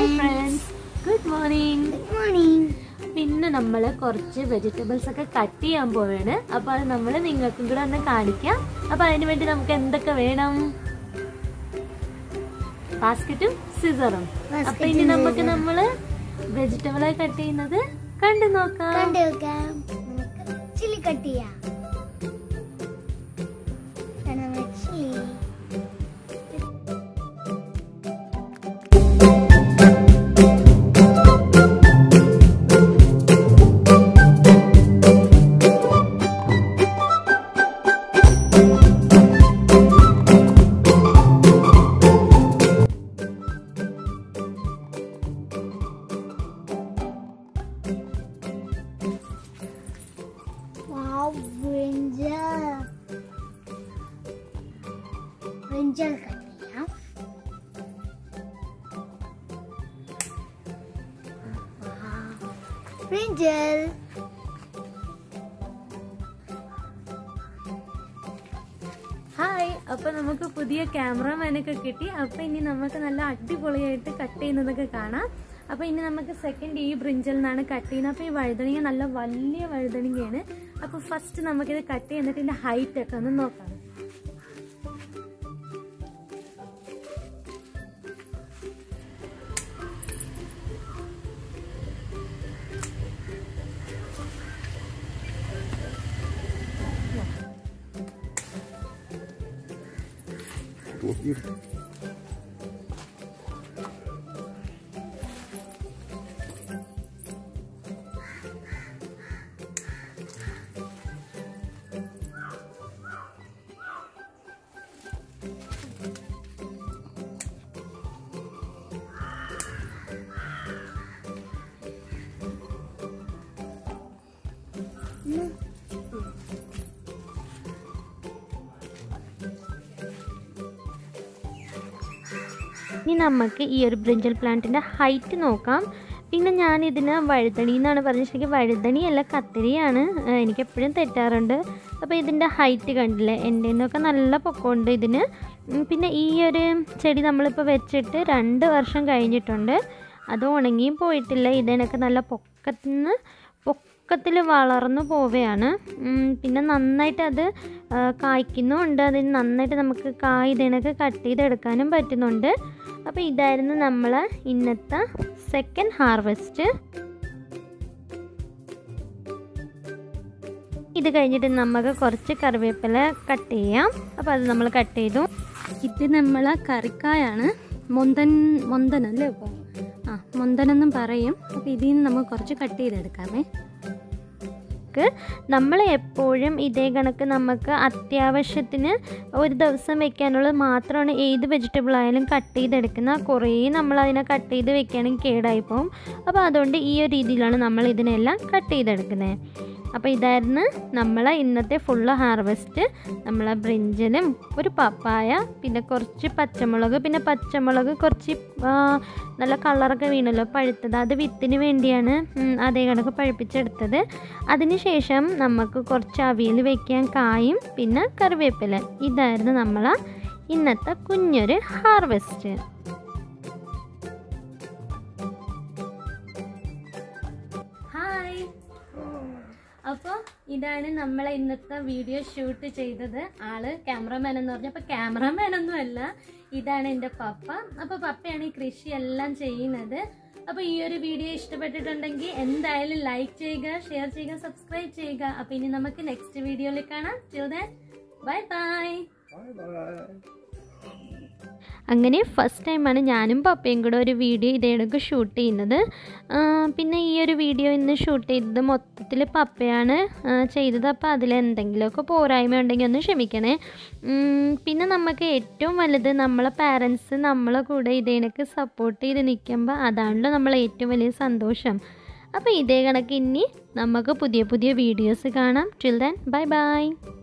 Hi friends good morning good morning പിന്നെ നമ്മൾ കുറച്ച് വെജിറ്റബിൾസ് ഒക്കെ കട്ട് ചെയ്യാൻ പോവാണ് അപ്പൊ അത് നമ്മൾ നിങ്ങൾക്കും കൂടെ ഒന്ന് കാണിക്കാം അപ്പൊ അതിന് വേണ്ടി നമുക്ക് എന്തൊക്കെ വേണം ബാസ്ക്കറ്റും സിസറും Basket അപ്പൊ ഇനി ഉം നമുക്ക് scissor. നമ്മള് വെജിറ്റബിൾ കട്ട് ചെയ്യുന്നത് കണ്ടു നോക്കാം കണ്ടു വെക്കാം നമുക്ക് ചില്ലി കട്ട് ചെയ്യാം ഇതാണ് നമ്മുടെ chilli Wow, brinjal. Brinjal cut ചെയ്യാം Wow, brinjal. ഹായ് അപ്പൊ നമുക്ക് പുതിയ ക്യാമറമാനൊക്കെ കിട്ടി അപ്പൊ ഇനി നമുക്ക് നല്ല അടിപൊളിയായിട്ട് കട്ട് ചെയ്യുന്നതൊക്കെ കാണാം അപ്പൊ ഇനി നമുക്ക് സെക്കൻഡ് ഈ ബ്രിഞ്ചിൽ നിന്നാണ് കട്ട് ചെയ്യുന്നത് അപ്പൊ ഈ വഴുതണിങ്ങ നല്ല വലിയ വഴുതണിങ്ങയാണ് അപ്പൊ ഫസ്റ്റ് നമുക്കിത് കട്ട് ചെയ്തിട്ട് ഇതിന്റെ ഹൈറ്റ് ഒക്കെ ഒന്ന് നോക്കാം ഇനി നമുക്ക് ഈ ഒരു ബ്രിഞ്ചൽ പ്ലാന്റിൻ്റെ ഹൈറ്റ് നോക്കാം പിന്നെ ഞാൻ ഇതിന് വഴുതണി എന്നാണ് പറഞ്ഞത് ശരിക്കും വഴുതണിയല്ല കത്തിരിയാണ് ഏഹ് എനിക്ക് എപ്പോഴും തെറ്റാറുണ്ട് അപ്പോൾ ഇതിൻ്റെ ഹൈറ്റ് കണ്ടില്ലേ എൻ്റെ നിന്നൊക്കെ നല്ല പൊക്കമുണ്ട് ഇതിന് ഉം, പിന്നെ ഈ ഒരു ചെടി നമ്മളിപ്പോൾ വെച്ചിട്ട് രണ്ട് വർഷം കഴിഞ്ഞിട്ടുണ്ട് അത് ഉണങ്ങിയും പോയിട്ടില്ല ഇതിനൊക്കെ നല്ല പൊക്കത്തിൽ നിന്ന് പൊക്കത്തിൽ വളർന്നു പോവുകയാണ് ഉം, പിന്നെ നന്നായിട്ട് അത് ആ, കായ്ക്കുന്നുമുണ്ട് അതിന് നന്നായിട്ട് നമുക്ക് കായ് ഇതിനൊക്കെ കട്ട് ചെയ്തെടുക്കാനും പറ്റുന്നുണ്ട് അപ്പോൾ ഇതായിരുന്നു നമ്മൾ ഇന്നത്തെ സെക്കൻഡ് ഹാർവെസ്റ്റ് ഇത് കഴിഞ്ഞിട്ട് നമുക്ക് കുറച്ച് കറിവേപ്പില കട്ട് ചെയ്യാം അപ്പോൾ അത് നമ്മൾ കട്ട് ചെയ്തു ഇത് നമ്മൾ കറിക്കായാണ് മൊന്തൻ മൊന്തൻ അല്ലേ ഇപ്പോൾ ആ മൊന്തനെന്നും പറയും അപ്പോൾ ഇതിൽ നിന്ന് നമുക്ക് കുറച്ച് കട്ട് ചെയ്തെടുക്കാമേ നമുക്ക് നമ്മൾ എപ്പോഴും ഇതേ കണക്ക് നമുക്ക് അത്യാവശ്യത്തിന് ഒരു ദിവസം വെക്കാനുള്ളത് മാത്രമാണ് ഏത് വെജിറ്റബിൾ ആയാലും കട്ട് ചെയ്തെടുക്കുന്ന കുറേ നമ്മൾ അതിനെ കട്ട് ചെയ്ത് വെക്കുകയാണെങ്കിൽ കേടായി പോകും അപ്പോൾ അതുകൊണ്ട് ഈ ഒരു രീതിയിലാണ് നമ്മൾ ഇതിനെല്ലാം കട്ട് ചെയ്തെടുക്കുന്നത് അപ്പോൾ ഇതായിരുന്നു നമ്മളെ ഇന്നത്തെ ഫുള്ള് ഹാർവെസ്റ്റ് നമ്മളെ ബ്രിഞ്ചലും ഒരു പപ്പായ പിന്നെ കുറച്ച് പച്ചമുളക് പിന്നെ പച്ചമുളക് കുറച്ച് ആ, നല്ല കളറൊക്കെ വീണല്ലോ പഴുത്തത് അത് വിത്തിന് വേണ്ടിയാണ് ഉം, അതേ കണക്ക് പഴുപ്പിച്ചെടുത്തത് അതിനുശേഷം നമുക്ക് കുറച്ച് അവിയൽ വെക്കാൻ കായും പിന്നെ കറിവേപ്പില ഇതായിരുന്നു നമ്മളെ ഇന്നത്തെ കുഞ്ഞൊരു ഹാർവെസ്റ്റ് ഹായ് അപ്പോൾ ഇതാണ് നമ്മൾ ഇന്നത്തെ വീഡിയോ ഷൂട്ട് ചെയ്തത് ആള് ക്യാമറമാൻ എന്ന് പറഞ്ഞ അപ്പോൾ ക്യാമറമാൻ ഒന്നും അല്ല ഇതാണ് എൻ്റെ പപ്പ അപ്പോൾ പപ്പയാണ് ഈ കൃഷി എല്ലാം ചെയ്യുന്നത് അപ്പോൾ ഈ ഒരു വീഡിയോ ഇഷ്ടപ്പെട്ടിട്ടുണ്ടെങ്കിൽ എന്തായാലും ലൈക്ക് ചെയ്യുക ഷെയർ ചെയ്യുക സബ്സ്ക്രൈബ് ചെയ്യുക അപ്പോൾ ഇനി നമുക്ക് നെക്സ്റ്റ് വീഡിയോയിൽ കാണാം ബൈ ബൈ അങ്ങനെ ഫസ്റ്റ് ടൈമാണ് ഞാനും പപ്പയും കൂടെ ഒരു വീഡിയോ ഇതേടൊക്കെ ഷൂട്ട് ചെയ്യുന്നത് ആ, പിന്നെ ഈ ഒരു വീഡിയോ ഇന്ന് ഷൂട്ട് ചെയ്തത് മൊത്തത്തിൽ പപ്പയാണ് ആ, ചെയ്തത് അപ്പോൾ അതിൽ എന്തെങ്കിലുമൊക്കെ പോരായ്മ ഉണ്ടെങ്കിൽ ഒന്ന് ക്ഷമിക്കണേ ഉം, പിന്നെ നമുക്ക് ഏറ്റവും വലുത് നമ്മളെ പാരൻസ് നമ്മളെ കൂടെ ഇതേനൊക്കെ സപ്പോർട്ട് ചെയ്ത് നിൽക്കുമ്പോൾ അതാണല്ലോ നമ്മളെ ഏറ്റവും വലിയ സന്തോഷം അപ്പോൾ ഇതേ കണക്ക് ഇനി നമുക്ക് പുതിയ പുതിയ വീഡിയോസ് കാണാം ടിൽ ദെൻ ബൈ ബൈ